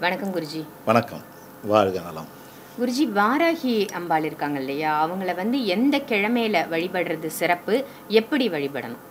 வணக்கம் குருஜி வணக்கம் வாழ்க நலம் குருஜி வாராகி அம்பாள் இருக்காங்க இல்லையா அவங்கள வந்து எந்த கிழமையில வழிபடுறது சிறப்பு எப்படி வழிபடணும்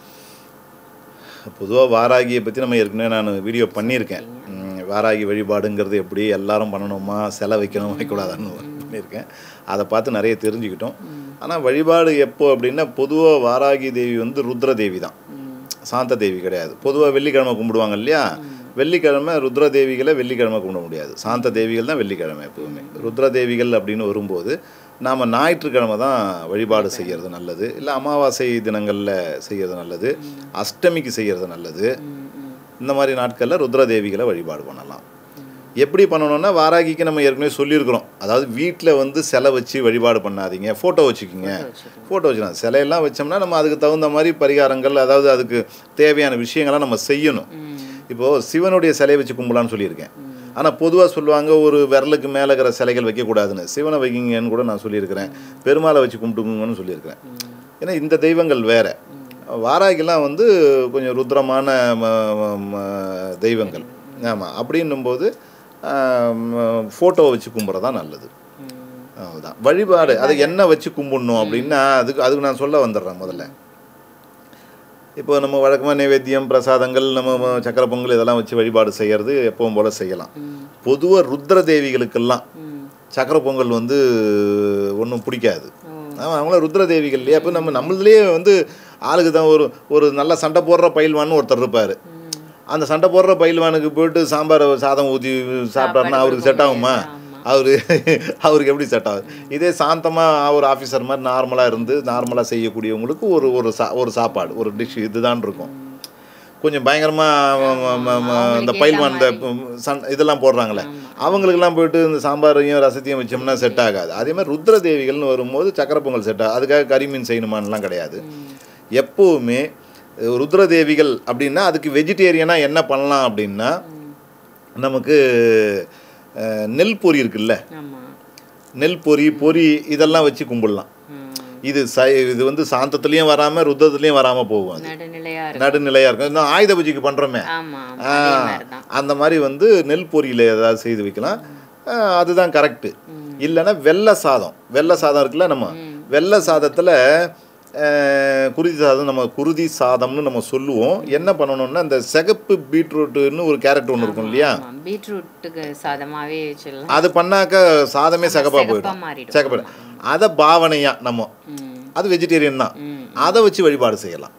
பொதுவாக வாராகியை பற்றி நம்ம ஏற்கனவே நான் வீடியோ பண்ணியிருக்கேன் ம், வாராகி வழிபாடுங்கிறது எப்படி எல்லாரும் பண்ணணுமா செலை வைக்கணும் வைக்கக்கூடாதான்னு பண்ணியிருக்கேன் அதை பார்த்து நிறைய தெரிஞ்சுக்கிட்டோம் ஆனால் வழிபாடு எப்போ அப்படின்னா பொதுவாக வாராகி தேவி வந்து ருத்ர தேவி தான் சாந்த தேவி கிடையாது பொதுவாக வெள்ளிக்கிழமை கும்பிடுவாங்க இல்லையா வெள்ளிக்கிழமை ருத்ர தேவிகளை வெள்ளிக்கிழமை கும்பிட முடியாது சாந்த தேவிகள் தான் வெள்ளிக்கிழமை எப்பவுமே ருத்ர தேவிகள் அப்படின்னு வரும்போது நாம் ஞாயிற்றுக்கிழமை தான் வழிபாடு செய்கிறது நல்லது இல்லை அமாவாசை தினங்களில் செய்கிறது நல்லது அஷ்டமிக்கு செய்கிறது நல்லது இந்த மாதிரி நாட்களில் ருத்ர தேவிகளை வழிபாடு பண்ணலாம் எப்படி பண்ணணும்னா வாராகிக்கு நம்ம ஏற்கனவே சொல்லியிருக்கிறோம் அதாவது வீட்டில் வந்து சிலை வச்சு வழிபாடு பண்ணாதீங்க ஃபோட்டோ வச்சுக்கிங்க ஃபோட்டோ வச்சுக்கலாம் சிலையெல்லாம் வச்சோம்னா நம்ம அதுக்கு தகுந்த மாதிரி பரிகாரங்கள் அதாவது அதுக்கு தேவையான விஷயங்களை நம்ம செய்யணும் இப்போது சிவனுடைய சிலையை வச்சு கும்பலான்னு சொல்லியிருக்கேன் ஆனால் பொதுவாக சொல்லுவாங்க ஒரு விரலுக்கு மேலே இருக்கிற சிலைகள் வைக்கக்கூடாதுன்னு சிவனை வைக்கிங்கன்னு கூட நான் சொல்லியிருக்கிறேன் பெருமாளை வச்சு கும்பிட்டுக்குங்கன்னு சொல்லியிருக்கிறேன் ஏன்னா இந்த தெய்வங்கள் வேறு வாராகிலாம் வந்து கொஞ்சம் ருத்ரமான ம- ம- ம- தெய்வங்கள் ஆமாம் அப்படின்னும்போது ஃபோட்டோவை வச்சு கும்பிட்றது தான் நல்லது அதுதான் வழிபாடு அது என்ன வச்சு கும்பிடணும் அப்படின்னா அதுக்கு அதுக்கு நான் சொல்ல வந்துடுறேன் முதல்ல இப்போ நம்ம வழக்கமாக நைவேத்தியம் பிரசாதங்கள் நம்ம ம- சக்கரை பொங்கல் இதெல்லாம் வச்சு வழிபாடு செய்கிறது எப்பவும் போல் செய்யலாம் பொதுவாக ருத்ர தேவிகளுக்கெல்லாம் சக்கரை பொங்கல் வந்து ஒன்றும் பிடிக்காது ஆமாம் அவங்கள ருத்ர தேவிகள் இல்லையா அப்போ நம்ம நம்மளதுலேயே வந்து ஆளுக்கு தான் ஒரு ஒரு நல்ல சண்டை போடுற பயில்வான்னு ஒருத்தர் இருப்பார் அந்த சண்டை போடுற பயில்வானுக்கு போயிட்டு சாம்பார் சாதம் ஊற்றி சாப்பிட்டாருன்னா அவருக்கு செட் ஆகுமா அவரு அவருக்கு எப்படி செட் ஆகுது இதே சாந்தமாக ஒரு ஆஃபீஸர் மாதிரி நார்மலாக இருந்து நார்மலாக செய்யக்கூடியவங்களுக்கு ஒரு ஒரு சா ஒரு சாப்பாடு ஒரு டிஷ் இதுதான் இருக்கும் கொஞ்சம் பயங்கரமாக இந்த பயில்வான் இந்த சன் இதெல்லாம் போடுறாங்களே அவங்களுக்கெல்லாம் போயிட்டு இந்த சாம்பாரையும் ரசத்தையும் வச்சோம்னா செட் ஆகாது அதே மாதிரி ருத்ர தேவிகள்னு வரும்போது சக்கரை பொங்கல் செட் ஆகும் அதுக்காக கறிமீன் செய்யணுமான்லாம் கிடையாது எப்போவுமே ருத்ர தேவிகள் அப்படின்னா அதுக்கு வெஜிடேரியனாக என்ன பண்ணலாம் அப்படின்னா நமக்கு அஹ், நெல் பொரி இருக்குல்ல ஆமா நெல் பொரி பொரி இதெல்லாம் வச்சு கும்பிடலாம் ம். இது சை இது வந்து சாந்தத்துலேயும் வராமல் ருத்ரத்துலேயும் வராமல் போகும் அது நடுநிலையா இருக்கு நடுநிலையாக இருக்கும் இன்னும் ஆயுத பூஜைக்கு பண்ணுறோமே ஆமா ஆ, அதே மாதிரிதான் அந்த மாதிரி வந்து நெல் பொரியில் ஏதாவது செய்து வைக்கலாம் ஆ, அதுதான் கரெக்டு இல்லைன்னா வெள்ளை சாதம் வெள்ளை சாதம் இருக்குல்ல நம்ம வெள்ளை சாதத்தில் குருதி சாதம் நம்ம குருதி சாதம்னு நம்ம சொல்லுவோம் என்ன பண்ணணும்னா இந்த சிகப்பு பீட்ரூட்டுன்னு ஒரு கேரட் ஒன்று இருக்கும் இல்லையா ஆமா பீட்ரூட்டுக்கு சாதமாவே வச்சிடலாம் அது பண்ணாக்க சாதமே சிகப்பாக சிகப்பா போயிடும் மாறிடும். சிகப்பாயிடும் அதை பாவனையா நம்ம ம். அது வெஜிடேரியன் தான் ம். அதை வச்சு வழிபாடு செய்யலாம்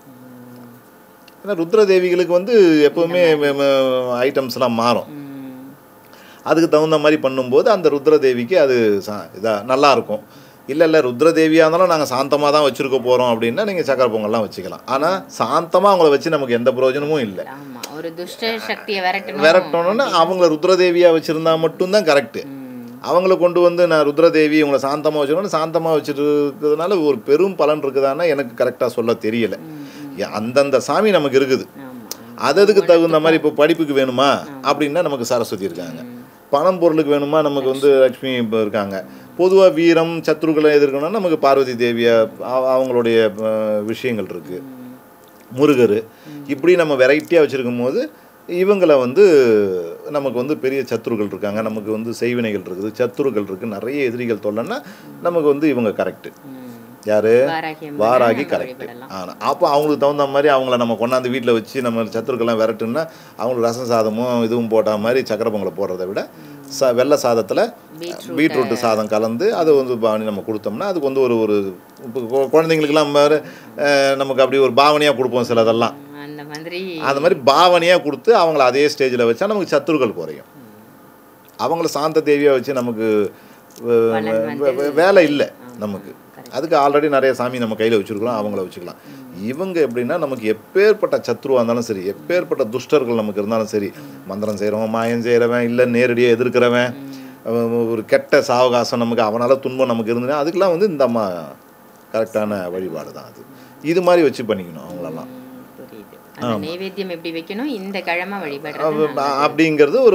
ஏன்னா ருத்ர தேவிகளுக்கு வந்து எப்போவுமே ஐட்டம்ஸ்லாம் மாறும் ம். அதுக்கு தகுந்த மாதிரி பண்ணும்போது அந்த ருத்ர தேவிக்கு அது சா- இதா நல்லா இருக்கும் இல்லை இல்லை ருத்ர தேவியாக இருந்தாலும் நாங்கள் சாந்தமாக தான் வச்சுருக்க போகிறோம் அப்படின்னா நீங்கள் சக்கரை பொங்கல்லாம் வச்சுக்கலாம் ஆனால் சாந்தமாக அவங்கள வச்சு நமக்கு எந்த பிரயோஜனமும் இல்லை ஆமா ஒரு துஷ்ட சக்தியை விரட்டணும் விரட்டணும்னா அவங்கள ருத்ரதேவியாக வச்சுருந்தா மட்டும்தான் கரெக்டு ம். அவங்கள கொண்டு வந்து நான் ருத்ரதேவி இவங்களை சாந்தமாக வச்சுருக்கணும் சாந்தமாக வச்சுருக்கிறதுனால ஒரு பெரும் பலன் இருக்குதான்னா எனக்கு கரெக்டாக சொல்ல தெரியல ஏ- அந்தந்த சாமி நமக்கு இருக்குது ஆமா அது அதுக்கு தகுந்த மாதிரி இப்போ படிப்புக்கு வேணுமா அப்படின்னா நமக்கு சரஸ்வதி இருக்காங்க பணம் பொருளுக்கு வேணுமா நமக்கு வந்து லக்ஷ்மி இப்போ இருக்காங்க பொதுவாக வீரம் சத்ருக்களை எதிர்க்கணும்னா நமக்கு பார்வதி தேவியா அவ- அவங்களுடைய அஹ், விஷயங்கள் இருக்குது முருகர் இப்படி நம்ம வெரைட்டியாக வச்சுருக்கும் போது இவங்களை வந்து நமக்கு வந்து பெரிய சத்துருக்கள் இருக்காங்க நமக்கு வந்து செய்வினைகள் இருக்குது சத்துருக்கள் இருக்குது நிறைய எதிரிகள் தொல்லைன்னா நமக்கு வந்து இவங்க கரெக்டு ம். யாரு வாராகி அம்மனை வாராகி நம்ம கரெக்ட் வழிபடலாம். ஆனால் அப்போ அவங்களுக்கு தகுந்த மாதிரி அவங்கள நம்ம கொண்டாந்து வீட்டில் வச்சு நம்ம சத்துருக்கெல்லாம் விரட்டுன்னா அவங்களுக்கு ரசம் சாதமும் இதுவும் போட்ட மாதிரி சக்கரை பொங்கலை போடுறதை விட ச வெள்ளை சாதத்தில் பீட்ரூட்டை- பீட்ரூட்டு சாதம் கலந்து அதை வந்து பாவனி நம்ம கொடுத்தோம்னா அதுக்கு வந்து ஒரு ஒரு இப்போ கு- குழந்தைங்களுக்கெல்லாம் வேறு நமக்கு அப்படி ஒரு பாவனையாக கொடுப்போம் சிலதெல்லாம் அந்த மாதிரி அந்த மாதிரி பாவனையாக கொடுத்து அவங்கள அதே ஸ்டேஜில் வச்சா நமக்கு சத்துருக்கள் குறையும் அவங்கள சாந்த தேவியாக வச்சு நமக்கு வே- பலன் வந்து- வே- வே- வேலை இல்லை நமக்கு அதுக்கு ஆல்ரெடி நிறைய சாமி நம்ம கையில் வச்சுருக்கிறோம் அவங்கள வச்சுக்கலாம் இவங்க எப்படின்னா நமக்கு எப்பேற்பட்ட சத்ருவாக இருந்தாலும் சரி எப்பேற்பட்ட துஷ்டர்கள் நமக்கு இருந்தாலும் சரி மந்திரம் செய்கிறவன் மாயம் செய்கிறவன் இல்லை நேரடியாக எதிர்க்கிறவன் அவன் ஒரு கெட்ட சாவகாசம் நமக்கு அவனால் துன்பம் நமக்கு இருந்ததுன்னா அதுக்கெல்லாம் வந்து இந்த அம்மா கரெக்டான வழிபாடு தான் அது இது மாதிரி வச்சு பண்ணிக்கணும் அவங்களெல்லாம் ம், புரியுது அந்த நைவேத்தியம் எப்படி வைக்கணும் இந்த கிழமை வழிபடுறது அப்ப- அப்படிங்கிறது ஒரு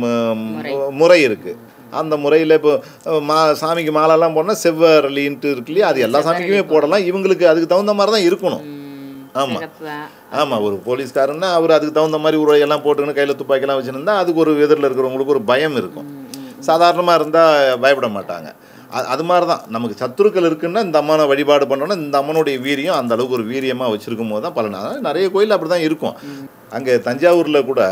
ம- முறை இருக்குது அந்த முறையில் இப்போ மா சாமிக்கு மாலைலாம் போனால் செவ்வரளின்ட்டு இருக்கு இல்லையா அது எல்லா சாமிக்குமே போடலாம் இவங்களுக்கு அதுக்கு தகுந்த மாதிரி தான் இருக்கணும் ம், ஆமா. சிறப்பு ஆமாம் ஒரு போலீஸ்காரன்னா அவர் அதுக்கு தகுந்த மாதிரி உரையெல்லாம் போட்டுக்கின்னு கையில் துப்பாக்கிலாம் வச்சுருந்தா அதுக்கு ஒரு எதிரில் இருக்கிறவங்களுக்கு ஒரு பயம் இருக்கும் சாதாரணமாக இருந்தால் பயப்பட மாட்டாங்க அ- அது மாதிரி தான் நமக்கு சத்துருக்கள் இருக்குன்னா இந்த அம்மனை வழிபாடு பண்ணோன்னா இந்த அம்மனுடைய வீரியம் அந்த அளவுக்கு ஒரு வீரியமாக வச்சுருக்கும் போது தான் பலன் அதாவது நிறைய கோயில் அப்படி தான் இருக்கும் அங்கே தஞ்சாவூரில் கூட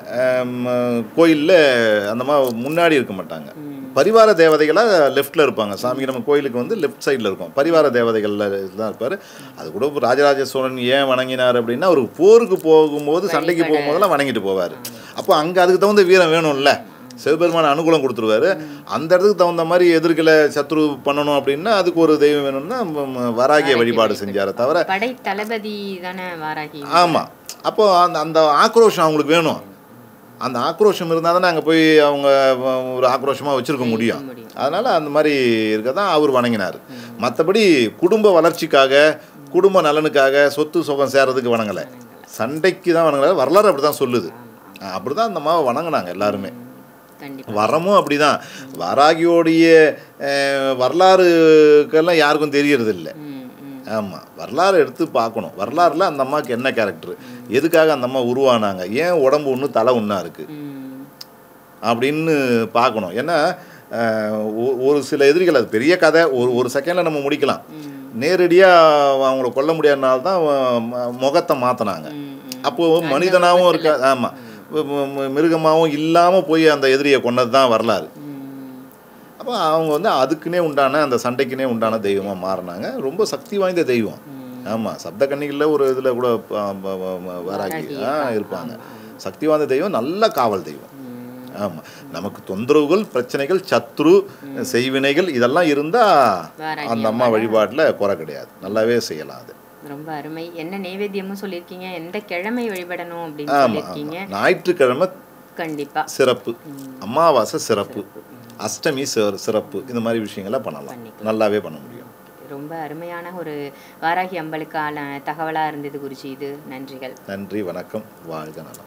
கோயிலில் அந்த மாதிரி முன்னாடி இருக்க மாட்டாங்க பரிவார தேவதைகளாக லெஃப்ட்டில் இருப்பாங்க சாமி நம்ம கோயிலுக்கு வந்து லெஃப்ட் சைடில் இருக்கும் பரிவார தேவதைகளில் தான் இருப்பார் அது கூட இப்போ ராஜராஜ சோழன் ஏன் வணங்கினார் அப்படின்னா அவர் போருக்கு போகும்போது சண்டைக்கு போகும்போதெல்லாம் வணங்கிட்டு போவார் அப்போ அங்கே அதுக்கு தகுந்த வீரம் வேணும்ல சிவபெருமான அனுகூலம் கொடுத்துருவாரு அந்த இடத்துக்கு தகுந்த மாதிரி எதிர்களை சத்ரு பண்ணணும் அப்படின்னா அதுக்கு ஒரு தெய்வம் வேணும்னா ம- ம- வராகிய வழிபாடு செஞ்சாரே தவிர படை தளபதி தானே வாராகி ஆமாம் அப்போ அந்த அந்த ஆக்ரோஷம் அவங்களுக்கு வேணும் அந்த ஆக்ரோஷம் இருந்தால் தானே அங்கே போய் அவங்க வ- ஒரு ஆக்ரோஷமாக வச்சுருக்க முடியும் முடியும். அதனால் அந்த மாதிரி இருக்க தான் அவர் வணங்கினார் மற்றபடி குடும்ப வளர்ச்சிக்காக குடும்ப நலனுக்காக சொத்து சுகம் சேர்றதுக்கு வணங்கலை சண்டைக்கு தான் வணங்கலை வரலாறு அப்படி தான் சொல்லுது அப்படி தான் அந்த மாவை வணங்கினாங்க எல்லாருமே கண்டிப்பா வரமும் அப்படிதான் வராகியோடைய அஹ், வரலாறுக்கெல்லாம் யாருக்கும் தெரியறது இல்லை ம், ம். ஆமாம் வரலாறு எடுத்து பார்க்கணும் வரலாறுல அந்த அம்மாவுக்கு என்ன கேரக்டர் எதுக்காக அந்த அம்மா உருவானாங்க ஏன் உடம்பு ஒன்று தலை ஒன்றா இருக்குது ம். அப்படின்னு பார்க்கணும் ஏன்னா அஹ், ஒ- ஒரு சில எதிரிகள் அது பெரிய கதை ஒரு ஒரு செகண்டில் நம்ம முடிக்கலாம் நேரடியாக அவங்கள கொல்ல முடியாதனால தான் ம- முகத்தை மாற்றினாங்க ம், ம். அப்போது மனிதனாகவும் இருக்க ஆமாம் மிருகமாகவும் இல்லாமல் போய் அந்த எதிரியை கொண்டது தான் வரலாறு ம். அப்போ அவங்க வந்து அதுக்குன்னே உண்டான அந்த சண்டைக்குனே உண்டான தெய்வமாக மாறினாங்க ரொம்ப சக்தி வாய்ந்த தெய்வம் ஆமாம் சப்த கன்னிகளில் ஒரு இதில் கூட ப- ப- ப- வராகி ஆ இருப்பாங்க சக்தி வாய்ந்த தெய்வம் நல்ல காவல் தெய்வம் ஆமாம் நமக்கு தொந்தரவுகள் பிரச்சனைகள் சத்ரு செய்வினைகள் இதெல்லாம் இருந்தால் வாராகி அந்த அம்மா வழிபாட்டில் குறை கிடையாது நல்லாவே செய்யலாம் அது ரொம்ப அருமை என்ன நைவேத்தியமும் சொல்லியிருக்கீங்க எந்த கிழமை வழிபடணும் அப்படின்னு ஆமாம் சொல்லியிருக்கீங்க ஆமாம் ஞாயிற்றுக்கிழமை கண்டிப்பா சிறப்பு அமாவாசை சிறப்பு அஷ்டமி சிற- சிறப்பு இந்த மாதிரி விஷயங்களை பண்ணலாம் நல்லாவே பண்ண முடியும் ரொம்ப அருமையான ஒரு வாராகி அம்பலுக்கான தகவலா இருந்தது குருஜி இது நன்றிகள் நன்றி வணக்கம் வாழ்க நலம்